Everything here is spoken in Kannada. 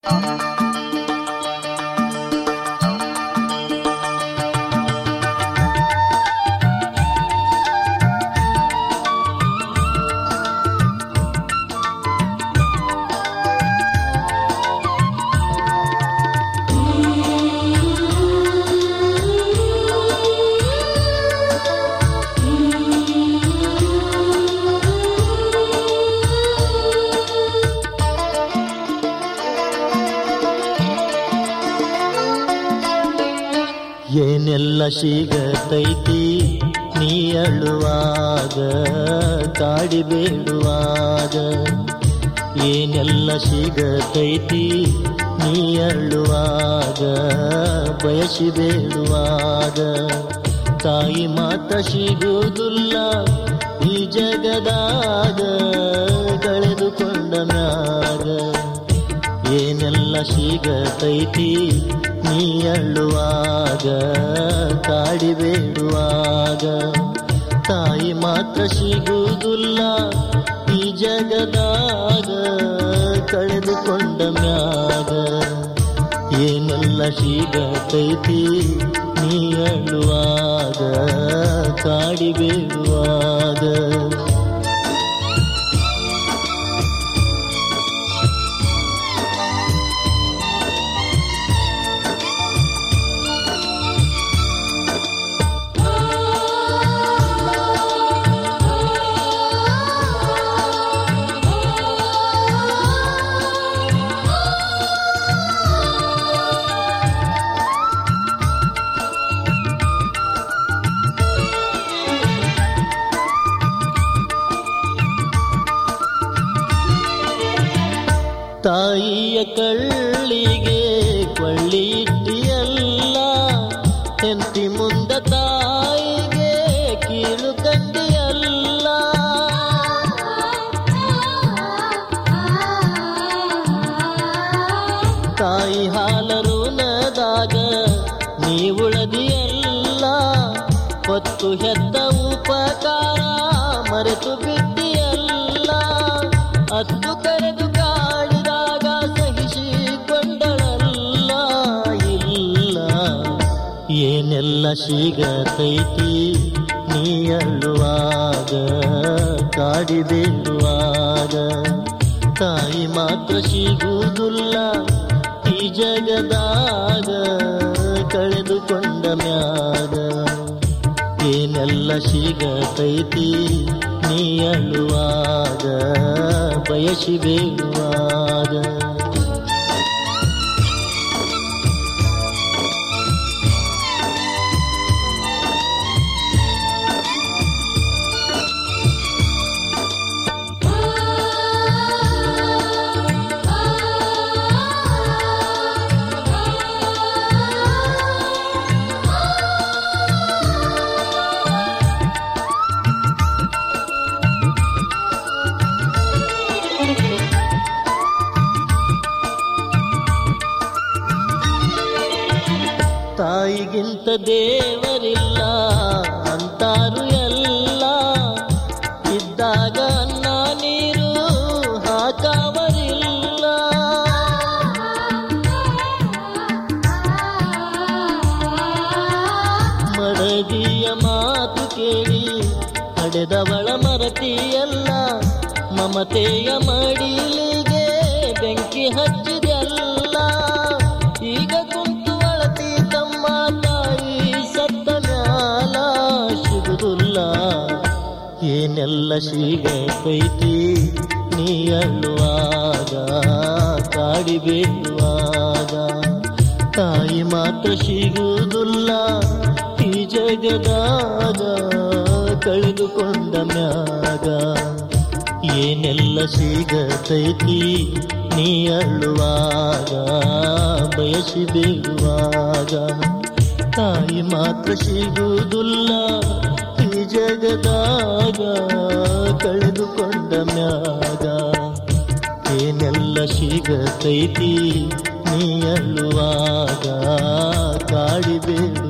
ಏನೆಲ್ಲ ಸಿಗತೈತಿ ನೀ ಅಳುವಾಗ ಕಾಡಿ ಬೇಡುವಾಗ ಏನೆಲ್ಲ ಸಿಗತೈತಿ ನೀ ಅಳುವಾಗ ಬಯಸಿ ಬೇಡುವಾಗ ತಾಯಿ ಮಾತ ಸಿಗುವುದಿಲ್ಲ ಈ ಜಗದಾಗ ಕಳೆದುಕೊಂಡ ಮ್ಯಾಗ ಏನೆಲ್ಲ ಸಿಗತೈತಿ ನೀ ಅಳ್ಳುವಾಗ ಕಾಡಿ ಬೇಡುವಾಗ ತಾಯಿ ಮಾತ್ರ ಸಿಗುವುದಿಲ್ಲ ಈ ಜಗದಾಗ ಕಳೆದುಕೊಂಡ ಮ್ಯಾಗ ಏನೆಲ್ಲ ಸಿಗತೈತಿ ನೀ ಅಳ್ಳುವಾಗ ಕಾಡಿ ಬೇಡುವಾಗ ತಾಯಿಯ ಕಳ್ಳಿಗೆ ಕೊಳ್ಳಿ ಇಟ್ಟಿಯಲ್ಲ ಹೆಂಡತಿ ಮುಂದ ತಾಯಿಗೆ ಕೀಳು ಕಂಡಿಯಲ್ಲ ತಾಯಿ ಹಾಲರು ನದಾಗ ನೀ ಉಳದಿಯಲ್ಲ ಹೊತ್ತು ಹೆತ್ತ ಉಪಕಾರ ಮರೆತು ಬಿಟ್ಟಿಯಲ್ಲ ಅತ್ತು ಕರೆದು ಕಾಡಿದಾಗ ಸಹಿಸಿಕೊಂಡಳಲ್ಲ ಇಲ್ಲ ಏನೆಲ್ಲ ಸಿಗತೈತಿ ನೀ ಅಳ್ಳುವಾಗ ಕಾಡಿ ಬೇಡುವಾಗ ತಾಯಿ ಮಾತ್ರ ಸಿಗುವುದಿಲ್ಲ ಈ ಜಗದಾಗ ಕಳೆದುಕೊಂಡ ಮ್ಯಾಗ ಏನೆಲ್ಲ ಸಿಗತೈತಿ ನೀ ಅಳುವಾಗ ಬಯಸಿ ಬೇಡುವಾಗ ತಾಯಿಗಿಂತ ದೇವರಿಲ್ಲ ಅಂತಾರು ಎಲ್ಲ ಇದ್ದಾಗ ಅನ್ನ ನೀರು ಹಾಕವರಿಲ್ಲ ಮಡದಿಯ ಮಾತು ಕೇಳಿ ಹಡೆದವಳ ಮರತಿಯಲ್ಲ ಮಮತೆಯ ಮಡಿಲಿಗೆ ಬೆಂಕಿ ಹಚ್ಚಿದೆಲ್ಲ ಈಗ ಕುಂತು ಅಳತಿ ತಮ್ಮ ತಾಯಿ ಸತ್ತ ಮ್ಯಾಲ ಸಿಗುದಿಲ್ಲ ಏನೆಲ್ಲ ಸಿಗತೈತಿ ನೀ ಅಳ್ಳುವಾಗ ಕಾಡಿ ಬೇಡುವಾಗ ತಾಯಿ ಮಾತ್ರ ಸಿಗುವುದಿಲ್ಲ ಈ ಜಗದಾಗ ಕಳೆದುಕೊಂಡ ಮ್ಯಾಗ ಏನೆಲ್ಲ ಸಿಗತೈತಿ ನೀ ಅಳ್ಳುವಾಗ ಬಯಸಿ ಬೇಡುವಾಗ ತಾಯಿ ಮಾತ್ರ ಸಿಗುವುದಿಲ್ಲ ಈ ಜಗದಾಗ ಕಳೆದುಕೊಂಡ ಮ್ಯಾಗ ಏನೆಲ್ಲ ಸಿಗತೈತಿ ನೀ ಅಳ್ಳುವಾಗ ಕಾಡಿ ಬೇಡುವಾಗ